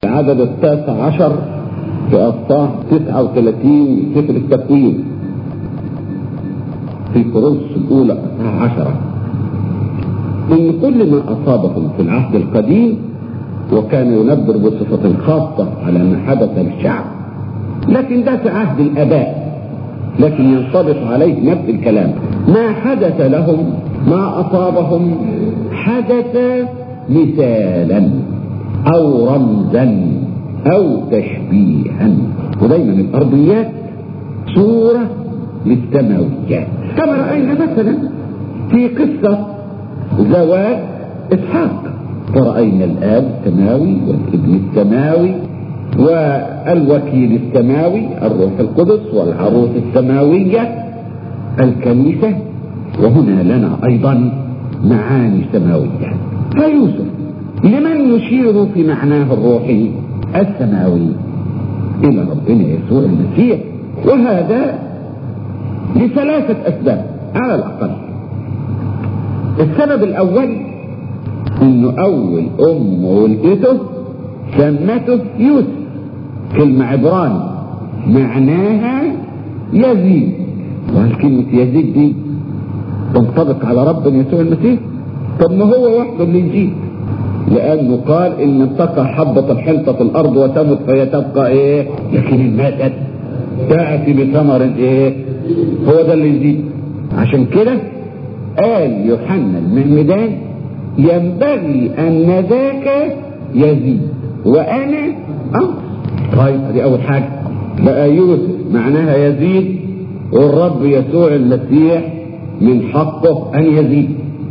العدد التاسع عشر في أصحاح 39 سفر التكوين في كورنثوس الأولى أصحاح 10 إن كل ما أصابهم في العهد القديم وكان ينبر بصفة خاصة على ما حدث للشعب لكن ده في عهد الآباء لكن ينطبق عليه نفس الكلام ما حدث لهم ما أصابهم حدث مثالا أو رمزا أو تشبيها ودايما الأرضيات صورة للسماويات كما رأينا مثلا في قصة زواج إسحاق فرأينا الآب السماوي والابن السماوي والوكيل السماوي الروح القدس والعروس السماوية الكنيسة وهنا لنا أيضا معاني سماوية فيوسف لمن يشير في معناه الروحي السماوي إلى ربنا يسوع المسيح وهذا لثلاثة أسباب على الأقل السبب الأول إنه أول أم ولدته سمته يوسف كلمة عبراني معناها يزيد وهل كلمة يزيد دي تنطبق على ربنا يسوع المسيح طب ما هو وحده اللي يجيب لأنه قال إن انتقى حبة الحنطة في الأرض وتمت فهي تبقى إيه لكن إن ماتت تأتي بثمر إيه هو ده اللي يزيد عشان كده قال يوحنا المعمدان ينبغي أن ذاك يزيد وأنا أنقص طيب دي أول حاجة بقى يوسف معناها يزيد والرب يسوع المسيح من حقه أن يزيد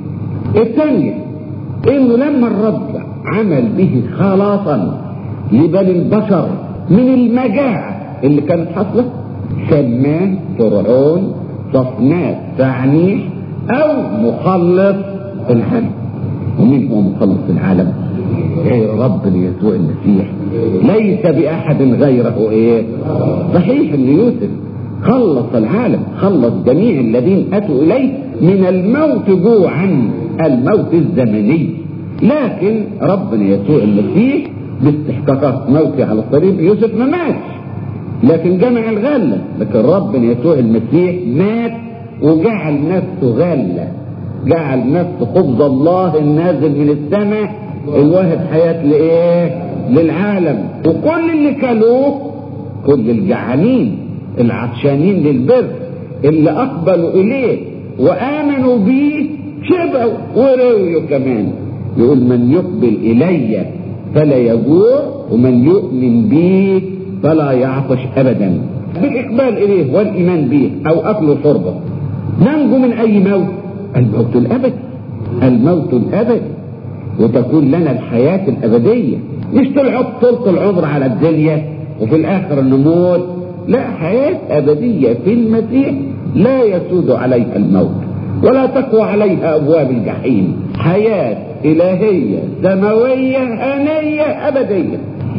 الثانية إنه لما الرب عمل به خلاصا لبني البشر من المجاعة اللي كانت حاصلة سماه فرعون صفنات تعنيح أو مخلص العالم ومين هو مخلص العالم؟ غير ربنا يسوع المسيح ليس بأحد غيره إيه؟ صحيح إن يوسف خلص العالم خلص جميع الذين أتوا إليه من الموت جوعا الموت الزمني لكن ربنا يسوع المسيح باستحقاقات موته على الصليب يوسف ما ماتش لكن جمع الغلة لكن ربنا يسوع المسيح مات وجعل نفسه غلة جعل نفسه خبز الله النازل من السماء الواهب حياة لإيه؟ للعالم وكل اللي كلوه كل الجعانين العطشانين للبر اللي أقبلوا إليه وآمنوا به شبعوا ورويوا كمان يقول من يقبل إلي فلا يجوع ومن يؤمن بي فلا يعطش أبدا بالإقبال إليه والإيمان به أو أكل وشربه ننجو من أي موت الموت الأبدي الموت الأبدي وتكون لنا الحياة الأبدية مش تلعب طولة العمر على الدنيا وفي الآخر نموت لا حياة أبدية في المسيح لا يسود عليها الموت ولا تقوى عليها أبواب الجحيم حياة إلهية سماوية هنية أبدية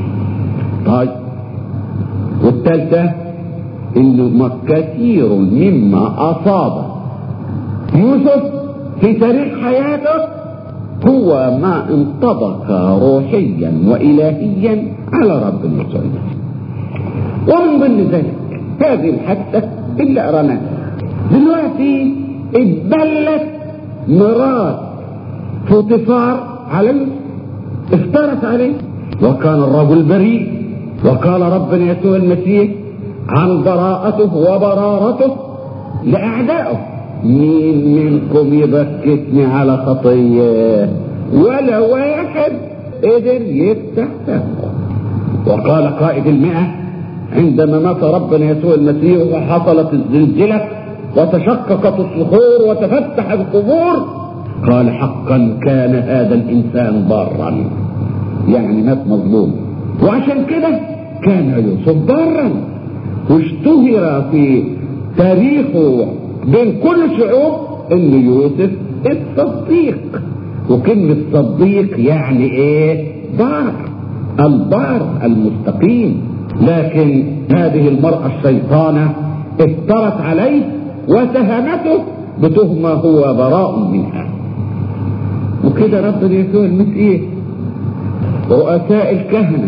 طيب والثالثة إنه كثير مما أصاب يوسف في تاريخ حياته هو ما انطبق روحيا وإلهيا على رب يسوع ومن ضمن ذلك هذه الحادثة اللي قرناها دلوقتي اتبلت مرات فوطيفار على افترت عليه وكان الرجل بريء وقال ربنا يسوع المسيح عن براءته وبرارته لأعدائه مين منكم يبكتني على خطية ولا واحد قدر يفتح فمه وقال قائد المئة عندما مات ربنا يسوع المسيح وحصلت الزلزلة وتشققت الصخور وتفتح القبور قال حقا كان هذا الإنسان بارا يعني مات مظلوم وعشان كده كان يوسف بارا واشتهر في تاريخه بين كل الشعوب ان يوسف الصديق وكلمة صديق يعني ايه بار البار المستقيم لكن هذه المرأة الشيطانة افترت عليه وتهمته بتهمة هو براء منها وكده ربنا يسوع المسيح رؤساء الكهنة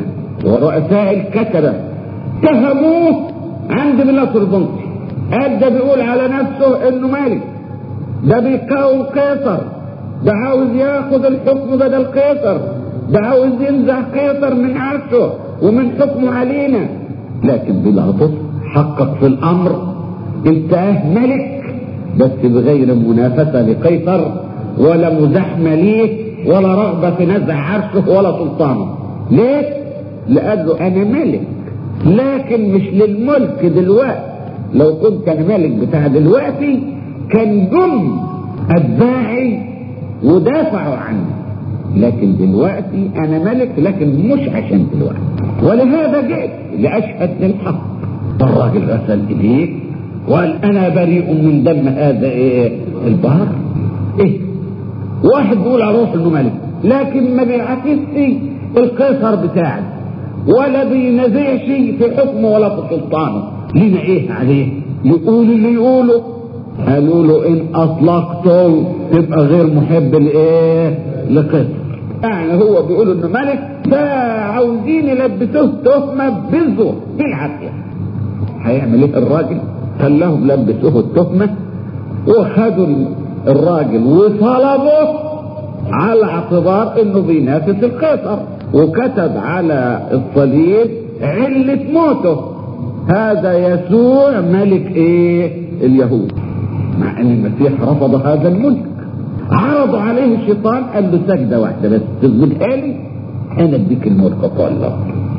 ورؤساء الكتبة اتهموه عند بلاط البنطي قال ده بيقول على نفسه انه ملك ده بيقاوم قيصر ده عاوز ياخد الحكم بدل قيصر ده عاوز ينزع قيصر من عرشه ومن حكمه علينا لكن بيلاطس حقق في الامر انتهى ملك بس بغير منافسه لقيصر ولا مزاحمه ليه ولا رغبه في نزع عرشه ولا سلطانه ليه؟ لانه انا ملك لكن مش للملك دلوقتي لو كنت انا ملك بتاع دلوقتي كان جم اتباعي ودافعوا عني لكن دلوقتي انا ملك لكن مش عشان دلوقتي ولهذا جئت لاشهد للحق الراجل غسل ايديه وقال انا بريء من دم هذا ايه البار ايه واحد بيقول على روح انه ملك لكن ما بيعكسش القيصر بتاعي ولا بينازعش في حكمه ولا في سلطانه لنا ايه عليه يقول اللي يقوله قالوا له ان اطلقته تبقى غير محب لايه لقيصر يعني هو بيقول انه ملك فعاوزين يلبسوه تهمه بالزور بالعافيه هيعمل ايه الراجل خلاهم لبسوه التهمه وخدوا الراجل وطلبوه على اعتبار انه بينافس القيصر وكتب على الصليب علة موته هذا يسوع ملك ايه اليهود مع ان المسيح رفض هذا الملك عرض عليه الشيطان قال له سجدة واحدة بس تثبتها لي انا اديك الملك قال الله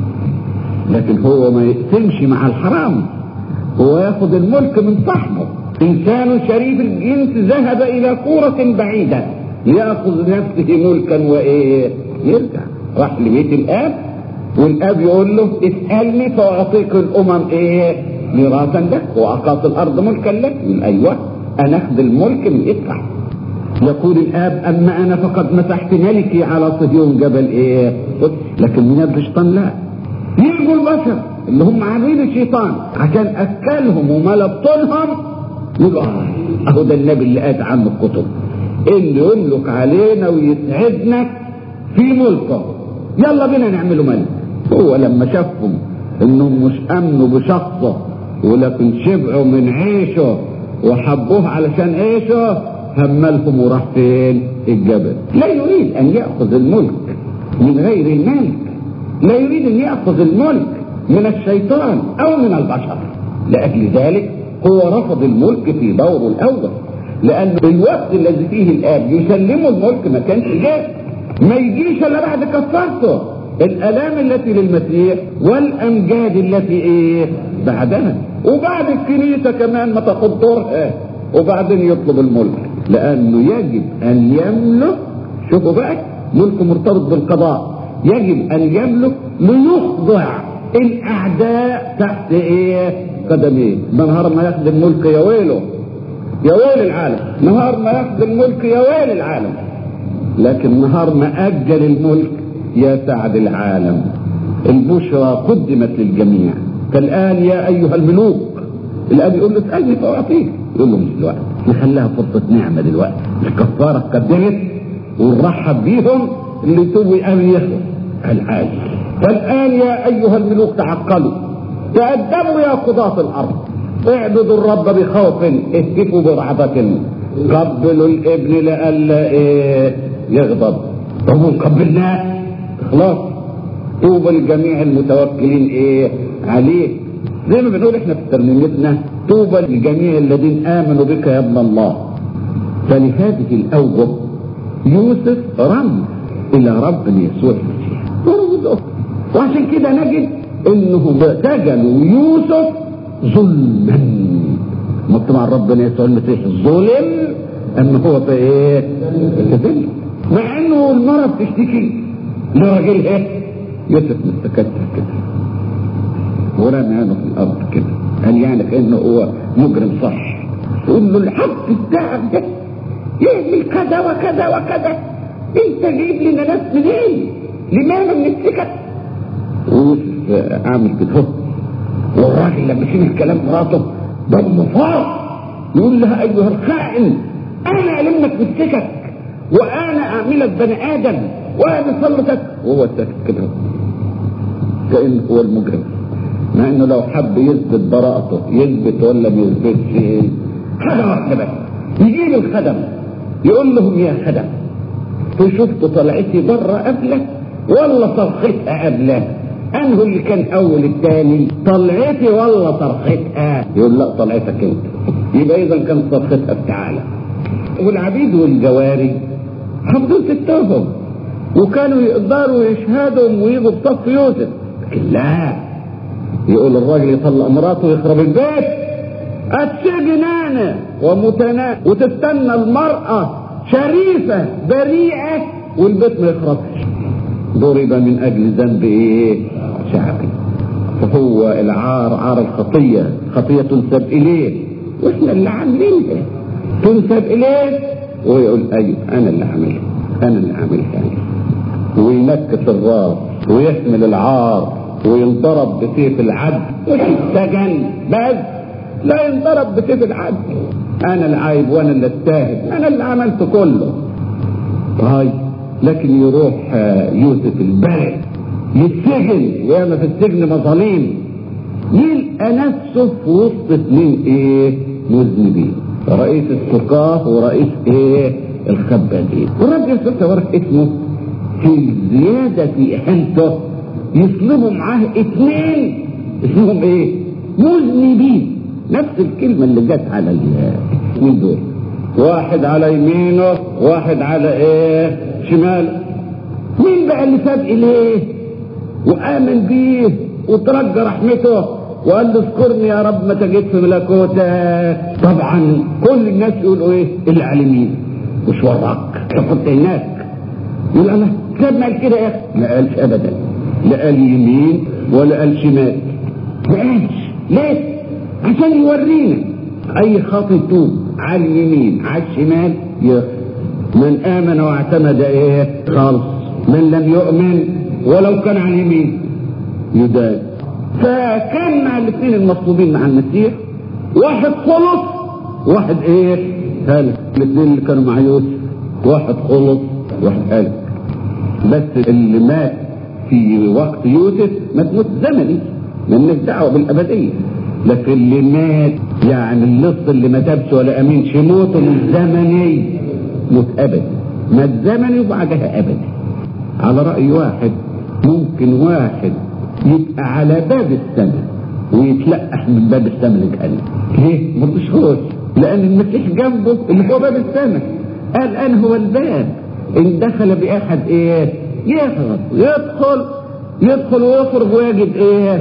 لكن هو ما يقسمش مع الحرام هو ياخذ الملك من صاحبه انسان شريف الجنس ذهب الى كورة بعيدة ياخذ نفسه ملكا وايه يرجع راح لبيت الاب والاب يقول له اسالني فاعطيك الامم ايه ميراثا لك واقاط الارض ملكا لك يقول ايوه انا اخذ الملك من ادفع يقول الاب اما انا فقد مسحت ملكي على صهيون جبل ايه لكن من يد الشيطان لا يجوا البشر اللي هم عاملين الشيطان عشان اكلهم وملا بطونهم يقول اه اهو ده النبي اللي قال عنه الكتب اللي يملك علينا ويسعدنا في ملكه يلا بينا نعمله ملك هو لما شافهم انهم مش امنوا بشخصه ولكن شبعوا من عيشه وحبوه علشان عيشه هملهم وراح فين الجبل لا يريد ان ياخذ الملك من غير الملك لا يريد ان ياخذ الملك من الشيطان او من البشر لاجل ذلك هو رفض الملك في دوره الاول لان الوقت الذي فيه الاب يسلمه الملك ما كانش جاء ما يجيش الا بعد كفارته الالام التي للمسيح والامجاد التي ايه بعدها وبعد الكنيسه كمان ما تاخد دورها وبعدين يطلب الملك لانه يجب ان يملك شوفوا بقى ملك مرتبط بالقضاء يجب ان يملك ليخضع الاعداء تحت ايه قدميه ده نهار ما ياخد الملك يا ويله يا ويل العالم نهار ما ياخد الملك يا ويل العالم لكن نهار ما اجل الملك يا سعد العالم البشرى قدمت للجميع فالان يا ايها الملوك الاب يقول له اسالني فاعطيك يقول له مش دلوقتي نخليها فرصه نعمه دلوقتي الكفاره قدمت ونرحب بيهم اللي توي امن يخلص الحاج فالان يا ايها الملوك تعقلوا تأدبوا يا قضاة الارض اعبدوا الرب بخوف اهتفوا برعبة قبلوا الابن لئلا ايه يغضب طب قبلناه خلاص طوبى لجميع المتوكلين ايه عليه زي ما بنقول احنا في ترنيمتنا طوبى لجميع الذين امنوا بك يا ابن الله فلهذه الاوجه يوسف رمز الى رب يسوع المسيح ورمزه وعشان كده نجد انهم سجنوا يوسف ظلما ما طبعا ربنا يسوع المسيح ظلم ان هو في ايه؟ في ذل مع انه المرأة بتشتكي لراجلها يوسف مستكتر كده ورمى عينه في الارض كده قال يعني كانه هو مجرم صح يقول له الحق بتاعك ده يعمل كذا وكذا وكذا انت جايب لنا ناس منين؟ لماذا من السكت؟ ويوسف عامل كده والراجل لما سمع كلام مراته دمه فار يقول لها ايها الخائن انا علمك بالسكك وانا اعملك بني ادم وانا صلتك وهو ساكت كده كأنه هو المجرم مع انه لو حب يثبت براءته يثبت ولا ما يثبتش حاجه واحده بس يجيب الخدم يقول لهم يا خدم شفت طلعتي بره قبلك ولا صرختها قبلها انه اللي كان اول الثاني طلعتي ولا صرختها يقول لا طلعتك انت يبقى اذا كان صرختها بتعالى والعبيد والجواري حفظوا ستهم وكانوا يقدروا يشهدوا ويجوا بصف يوسف لكن لا يقول الراجل يطلق مراته ويخرب البيت السجن انا ومتنا وتستنى المرأة شريفة بريئة والبيت ما يخربش ضرب من اجل ذنب ايه شعبي فهو العار عار الخطية خطية تنسب اليه واحنا اللي عاملينها تنسب اليه ويقول ايوه انا اللي عاملها انا اللي عاملها وينكس الراس ويحمل العار وينضرب بسيف العدل ويتسجن بس لا ينضرب بسيف العدل انا العايب وانا اللي التاهب انا اللي عملت كله طيب لكن يروح يوسف البلد يتسجن وياما في السجن مظاليم يلقى نفسه في وسط اثنين ايه مذنبين رئيس السقاة ورئيس ايه الخبازين والرب يسوع تبارك اسمه في الزيادة في إحانته يصلبوا معاه اثنين اسمهم ايه مذنبين نفس الكلمة اللي جت على الاثنين دول واحد على يمينه واحد على ايه شماله مين بقى اللي ساب اليه وامن بيه وترجى رحمته وقال له اذكرني يا رب متى جيت في ملكوتك طبعا كل الناس يقولوا ايه اللي على اليمين مش وراك انت كنت هناك يقول انا كتاب ما قال كده يا اخي ما قالش ابدا لا قال يمين ولا قال شمال ما قالش ليه عشان يورينا اي خاطئ توب على اليمين على الشمال يغفر من امن واعتمد ايه خالص من لم يؤمن ولو كان على اليمين يدان فكان مع الاثنين المطلوبين مع المسيح واحد خلص واحد ايه هلك الاثنين اللي كانوا مع يوسف واحد خلص واحد هلك بس اللي مات في وقت يوسف مات موت زمني مالناش دعوه بالابديه لكن اللي مات يعني اللص اللي ما تابش ولا امينش موته مش زمني موت ابدي مات زمني وبعدها ابدي على راي واحد ممكن واحد يبقى على باب السماء ويتلقح من باب السماء لجهنم ليه؟ ما هوش لان المسيح جنبه اللي هو باب السماء قال انا هو الباب ان دخل باحد ايه يهرب يدخل يدخل ويخرج ويجد ايه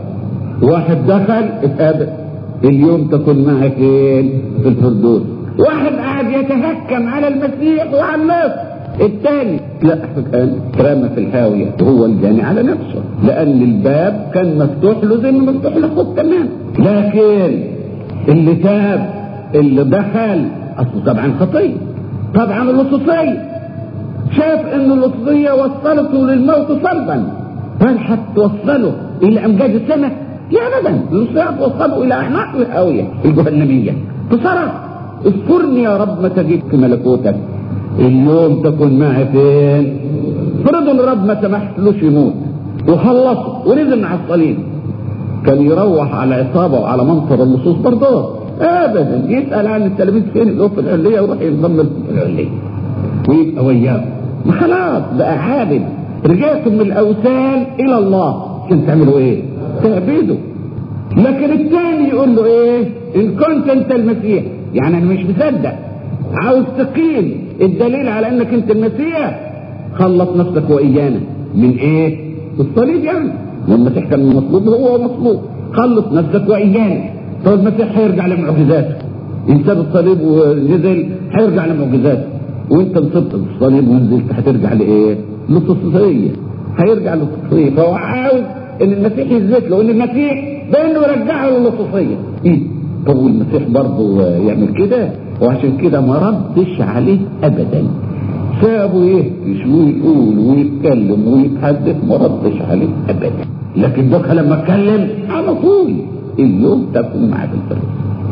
واحد دخل اتقابل اليوم تكون معك فين في الفردوس واحد قاعد يتهكم على المسيح وعلى النص الثاني لا كان رمى في الهاوية وهو الجاني على نفسه لأن الباب كان مفتوح له زي ما مفتوح لأخوه تمام لكن اللي تاب اللي دخل أصله طبعا خطية طبعا اللصوصية شاف ان اللصوصية وصلته للموت صلبا هل هتوصله إلى أمجاد السماء؟ لا أبدا اللصوصية هتوصله إلى أعناق الهاوية الجهنمية بصراحة اذكرني يا رب متى جيت في ملكوتك اليوم تكون معي فين فرض الرب ما سمحتلوش يموت وخلصه ونزل مع الصليب كان يروح على عصابه وعلى منصر اللصوص برضه ابدا يسال عن التلاميذ فين يقف في العليه ويروح ينضم في العليه ويبقى وياه ما خلاص بقى عابد رجعتم من الاوثان الى الله عشان تعملوا ايه؟ تعبدوا لكن الثاني يقول له ايه؟ ان كنت انت المسيح يعني انا مش مصدق عاوز تقيم الدليل على انك انت المسيح خلص نفسك وايانا من ايه الصليب يعني والمسيح كان مطلوب هو مطلوب خلص نفسك وايانا طب المسيح هيرجع لمعجزاته ان ساب الصليب ونزل هيرجع لمعجزاته وانت نصبت الصليب ونزلت هترجع لايه للصوصيه هيرجع للصوصيه فهو عاوز ان المسيح يثبت له ان المسيح بانه يرجعه للصوصيه ايه طب والمسيح برضه يعمل كده وعشان كده ما ردش عليه ابدا سابه يهتش ويقول ويتكلم ويتحدث ما ردش عليه ابدا لكن دوكا لما اتكلم على طول اليوم تكون معاه في الفريق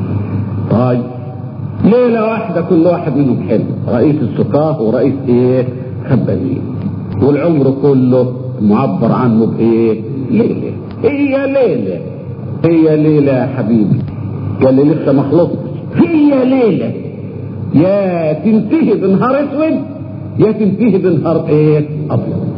طيب ليلة واحدة كل واحد منهم حلو رئيس السقاة ورئيس ايه خبازين والعمر كله معبر عنه بايه ليلة هي ليلة هي ليلة يا حبيبي قال لي لسه ما خلصتش هي ليلة يا تنتهي بنهار اسود يا تنتهي بنهار ايه ابيض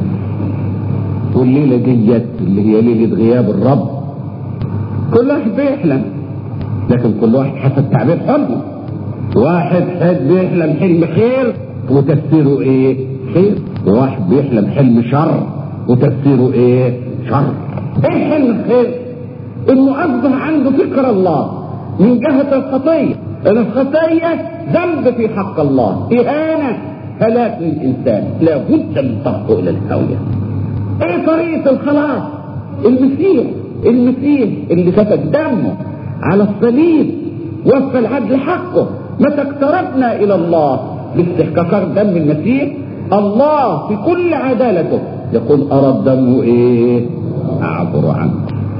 والليلة ديت اللي هي ليلة غياب الرب كل واحد بيحلم لكن كل واحد حسب تعبير حلمه واحد حد بيحلم حلم خير وتفسيره ايه خير وواحد بيحلم حلم شر وتفسيره ايه شر ايه حلم الخير انه اصبح عنده فكر الله من جهة الخطية ان الخطية ذنب في حق الله اهانة هلاك للانسان لابد من طرحه الى الهاوية ايه طريقة الخلاص المسيح المسيح اللي سفك دمه على الصليب وفى العدل حقه متى اقتربنا الى الله باستحقاق دم المسيح الله في كل عدالته يقول ارى الدم ايه اعبر عنه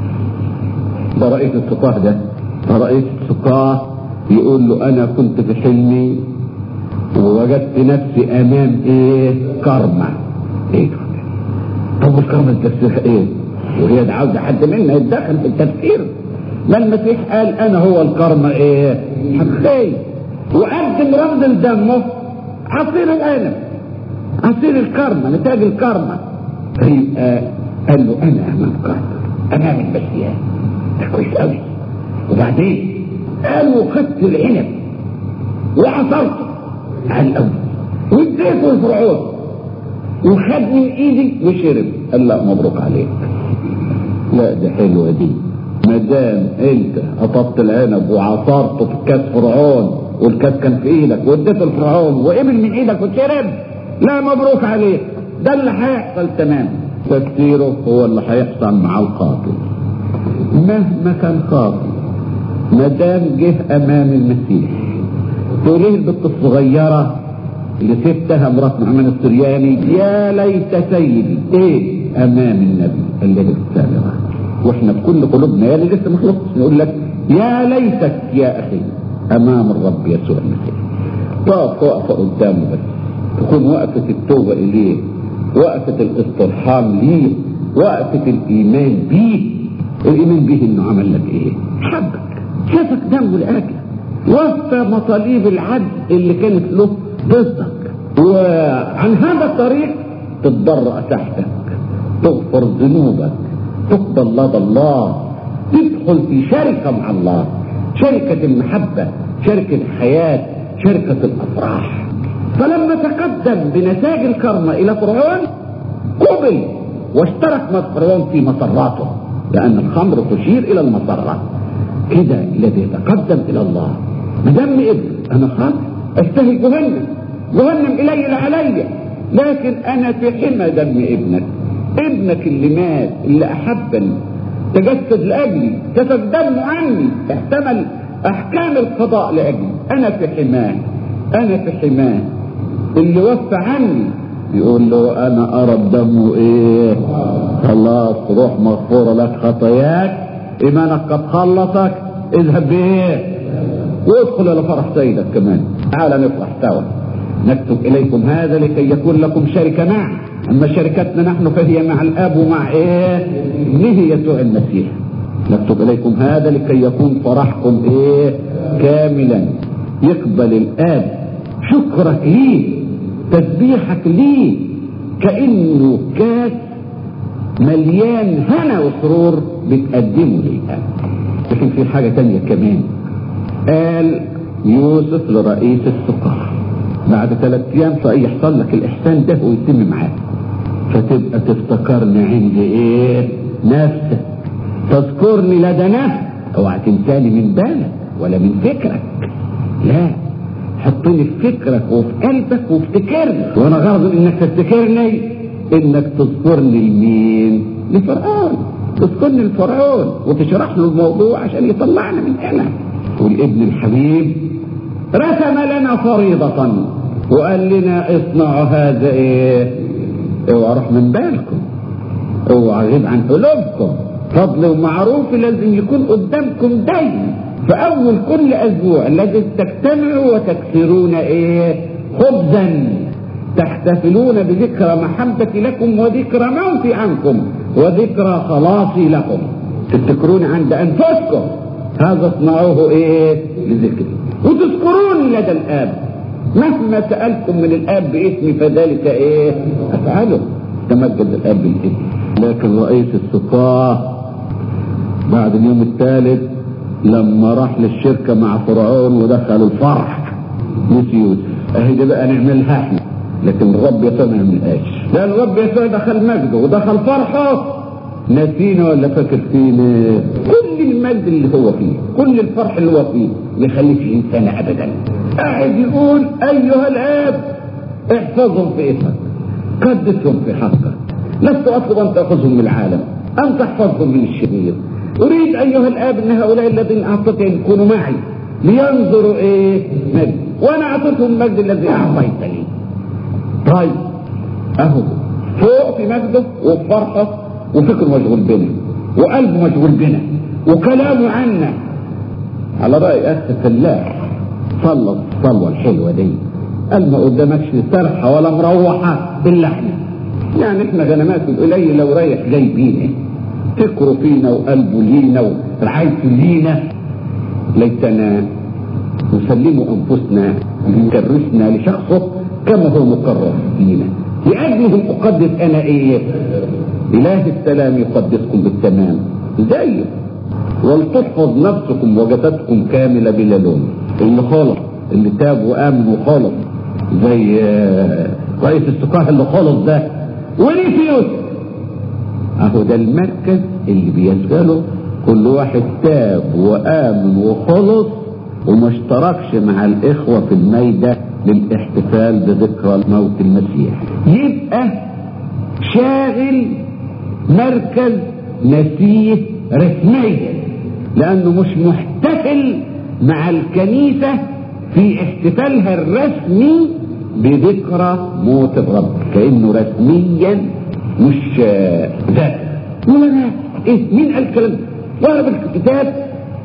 ده رئيس السقاه ده رئيس السقاه يقول له انا كنت في حلمي ووجدت نفسي امام ايه كرمة ايه ده طب الكرمة تفسيرها ايه وهي ده عاوزة حد منا يتدخل في التفكير ما المسيح قال انا هو الكرمة ايه حقيقي وقدم رمز لدمه عصير العنب عصير الكرمة نتاج الكرمة يبقى قال له انا امام كرمة امام المسيح ده كويس قوي وبعدين قال وخدت العنب وعصرته على الاول واديته لفرعون وخد من ايدي وشرب قال لا مبروك عليك لا ده حلوه دي ما دام انت قطفت العنب وعصرته في كاس فرعون والكاس كان في ايدك واديته لفرعون وقبل من ايدك وشرب لا مبروك عليك ده اللي هيحصل تمام تفسيره هو اللي هيحصل مع القاضي مهما كان خاطئ ما دام جه امام المسيح تقول ايه البت الصغيره اللي سبتها مرات محمد السرياني يا ليت سيدي ايه امام النبي الذي السابقه واحنا بكل قلوبنا يا اللي لسه ما خلصتش نقول لك يا ليتك يا اخي امام الرب يسوع المسيح تقف وقفه قدامه بس تكون وقفه التوبه اليه وقفه الاسترحام ليه وقفه الايمان بيه الايمان به انه عمل لك ايه حبك شافك دمه لاجلك وفى مطالب العدل اللي كانت له ضدك وعن هذا الطريق تتضرع تحتك تغفر ذنوبك تقبل لدى الله تدخل في شركة مع الله شركة المحبة شركة الحياة شركة الأفراح فلما تقدم بنتاج الكرمة إلى فرعون قبل واشترك مع فرعون في مسراته لأن الخمر تشير إلى المسرة كده الذي يتقدم إلى الله بدم ابن أنا خاطئ أستهي جهنم جهنم إلي علي لكن أنا في حمى دم ابنك ابنك اللي مات اللي أحبني تجسد لأجلي كسب دمه عني احتمل أحكام القضاء لأجلي أنا في حماه أنا في حماه اللي وفى عني يقول له أنا أرى الدم إيه خلاص روح مغفورة لك خطاياك إيمانك قد خلصك اذهب بإيه وادخل إلى فرح سيدك كمان تعال نفرح سوا نكتب إليكم هذا لكي يكون لكم شركة معه أما شركتنا نحن فهي مع الآب ومع إيه ابنه يسوع المسيح نكتب إليكم هذا لكي يكون فرحكم إيه كاملا يقبل الآب شكرك ليه تسبيحك ليه كأنه كاس مليان هنا وسرور بتقدمه للآب لكن في حاجة تانية كمان قال يوسف لرئيس السقراء بعد ثلاث ايام فيحصل لك الاحسان ده ويتم معاك فتبقى تفتكرني عند ايه نفسك تذكرني لدى نفسك اوعى تنساني من بالك ولا من فكرك لا حطني في فكرك وفي قلبك وافتكرني وانا غرض انك تفتكرني انك تذكرني لمين لفرعون تذكرني لفرعون وتشرح له الموضوع عشان يطلعنا من هنا والابن الحبيب رسم لنا فريضة وقال لنا اصنعوا هذا ايه اوعى روح من بالكم اوعى غيب عن قلوبكم فضل ومعروف لازم يكون قدامكم دايما فاول كل اسبوع الذي تجتمعوا وتكسرون ايه خبزا تحتفلون بذكرى محبتي لكم وذكرى موتي عنكم وذكرى خلاصي لكم تفتكرون عند انفسكم هذا اصنعوه ايه لذكري وتذكرون لدى الاب مهما سالتم من الاب باسمي فذلك ايه افعله تمجد الاب بالاسم لكن رئيس السقاه بعد اليوم الثالث لما راح للشركه مع فرعون ودخل الفرح نسي يوسف اهي دي بقى نعملها احنا لكن الرب يسوع ما يعملهاش لان الرب يسوع دخل مجده ودخل فرحه ناسينا ولا فاكر فينا كل المجد اللي هو فيه كل الفرح اللي هو فيه ما يخليش انسان ابدا قاعد يقول ايها الاب احفظهم في اسمك قدسهم في حقك لست اطلب ان تاخذهم من العالم ان تحفظهم من الشرير اريد ايها الاب ان هؤلاء الذين اعطيت ان يكونوا معي لينظروا ايه مجد وانا اعطيتهم المجد الذي اعطيتني طيب اهو فوق في مجده وفي فرحه وفكره مشغول بنا وقلبه مشغول بنا وكلامه عنا على رأي أخ فلاح صلى الصلوة الحلوة دي قال ما قدامكش سرحة ولا مروحة إلا احنا يعني احنا غنمات القليل لو رايح جايبينه فكره فينا وقلبه لينا ورعايته لينا ليتنا نسلم أنفسنا نكرسنا لشخصه كما هو مقرر فينا لأجلهم أقدس أنا إيه إله السلام يقدسكم بالتمام زيه ولتحفظ نفسكم وجسدكم كاملة بلا لوم اللي خلص اللي تاب وآمن وخلص زي رئيس السقاح اللي خلص ده ونيسيوس اهو ده المركز اللي بيشغله كل واحد تاب وآمن وخلص وما اشتركش مع الإخوة في الميدة للاحتفال بذكرى موت المسيح يبقى شاغل مركز نسيه رسميا لانه مش محتفل مع الكنيسة في احتفالها الرسمي بذكرى موت الرب كأنه رسميا مش ذاكر ولا لا ايه مين قال الكلام وانا بالكتاب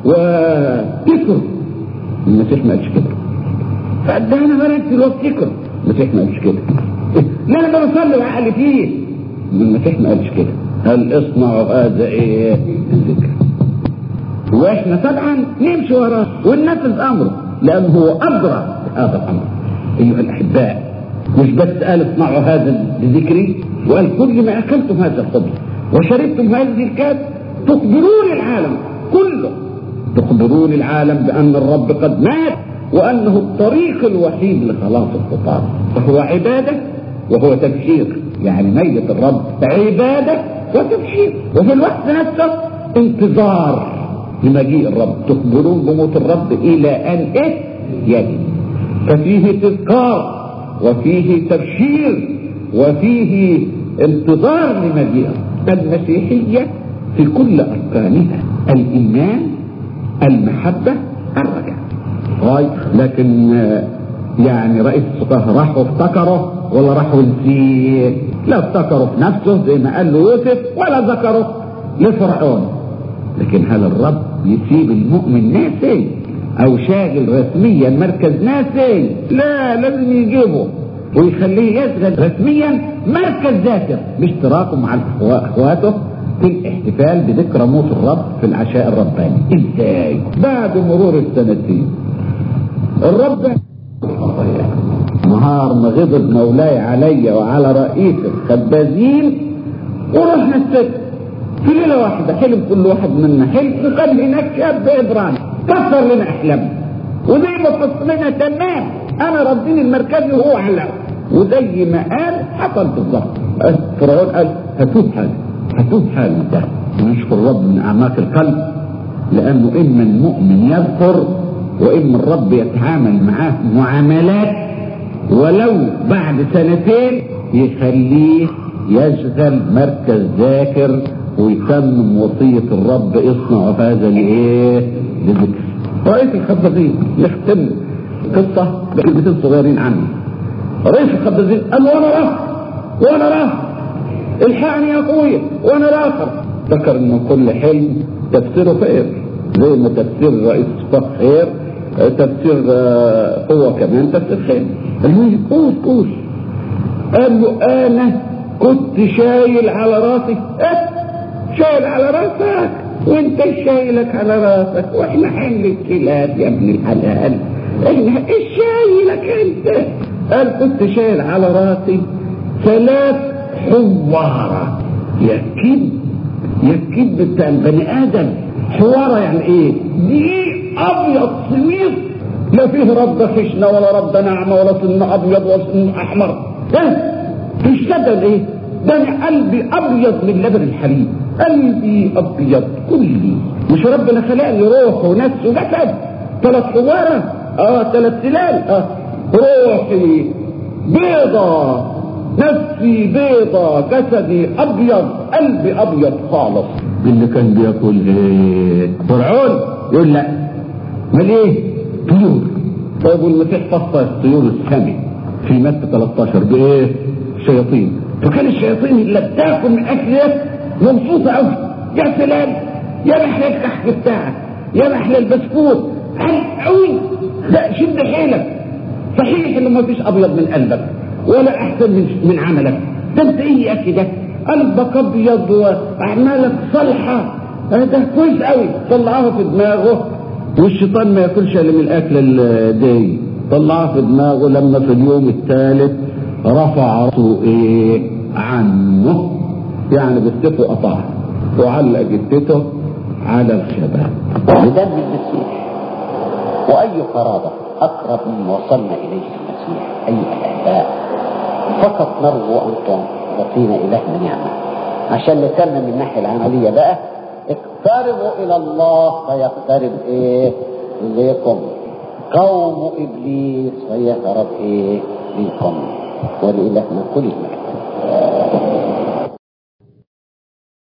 وذكر المسيح ما قالش كده فده انا برتل وافتكر المسيح ما قالش كده لا انا بصلي وعقلي فيه المسيح ما قالش كده هل اصنعوا هذا ايه الذكر واحنا طبعا نمشي وراه وننفذ امره لانه هو ادرى هذا الامر ايها الاحباء مش بس قال اصنعوا هذا بذكري وقال كل ما اكلتم هذا الخبز وشربتم هذه الكاس تخبرون العالم كله تخبرون العالم بان الرب قد مات وانه الطريق الوحيد لخلاص الخطاب فهو عباده وهو تبشير يعني ميت الرب عباده وتبشير وفي الوقت نفسه انتظار لمجيء الرب تخبرون بموت الرب الى ان ايه يجي ففيه تذكار وفيه تبشير وفيه انتظار لمجيء المسيحية في كل أركانها الإيمان المحبة الرجاء طيب لكن يعني رئيس السقاه راح وافتكره ولا راح ونسيه لا افتكره في نفسه زي ما قال له يوسف ولا ذكره لفرعون لكن هل الرب يسيب المؤمن ناسي او شاغل رسميا مركز ناسي لا لازم يجيبه ويخليه يشغل رسميا مركز ذاكر باشتراكه مع اخواته في الاحتفال بذكرى موت الرب في العشاء الرباني ازاي بعد مرور السنتين الرب نهار ما غضب مولاي علي وعلى رئيس الخبازين ورحنا السجن في ليله واحده حلم كل واحد منا حلم وقال هناك شاب ابراهيم كسر لنا احلامنا وزي ما فصل لنا تمام انا رديني المركزي وهو علقه وزي ما قال حصل بالظبط فرعون قال هتوب حالي هتوب حالي ده ونشكر الرب من اعماق القلب لانه اما المؤمن يذكر واما الرب يتعامل معاه معاملات ولو بعد سنتين يخليه يشغل مركز ذاكر ويتمم وصية الرب اصنعوا هذا لايه؟ لذكر. رئيس الخبازين نختم قصة بكلمتين صغيرين عنه. رئيس الخبازين قال وانا راح وانا راح الحقني يا اخويا وانا الاخر ذكر ان كل حلم تفسيره خير زي ما تفسير رئيس الصف خير تفسير هو كمان تفسير خير المهم قول قول قال له انا كنت شايل على راسي اه شايل على راسك وانت شايلك على راسك واحنا حمل الكلاب يا ابن الحلال احنا ايش شايلك انت قال كنت شايل على راسي ثلاث حوارة يا كذب يا الكذب بتاع البني ادم حوارة يعني ايه دي ابيض سميط لا فيه رد خشنة ولا رد ناعمة ولا سن ابيض ولا سن احمر ها مش كده ايه ده انا قلبي ابيض من لبن الحليب قلبي ابيض كلي مش ربنا خلق لي روح ونفس وجسد ثلاث حوارة اه ثلاث تلال اه روحي بيضة نفسي بيضة جسدي ابيض قلبي ابيض خالص اللي كان بياكل ايه فرعون يقول لا ما ايه طيور طيب والمسيح فصل الطيور السمي في متى 13 بايه شياطين فكان الشياطين اللي بتاكل من اكلك مبسوطه قوي يا سلام يا محلى الكحك بتاعك يا محلى البسكوت حلو قوي لا شد حيلك صحيح انه ما فيش ابيض من قلبك ولا احسن من من عملك ده انت ايه يا اخي ده قلبك ابيض واعمالك صالحه ده كويس قوي طلعها في دماغه والشيطان ما ياكلش الا من الاكل الداي طلعها في دماغه لما في اليوم الثالث رفع راسه ايه عنه يعني بالسيف قطعه وعلق جدته على الشباب بدم المسيح وأي قرابة أقرب مما وصلنا إليه المسيح أيها الأحباء فقط نرجو أن تعطينا إلهنا نعمة عشان نتم من الناحية العملية بقى اقتربوا إلى الله فيقترب إيه إليكم قوم إبليس فيهرب إيه منكم ولإلهنا كل المجد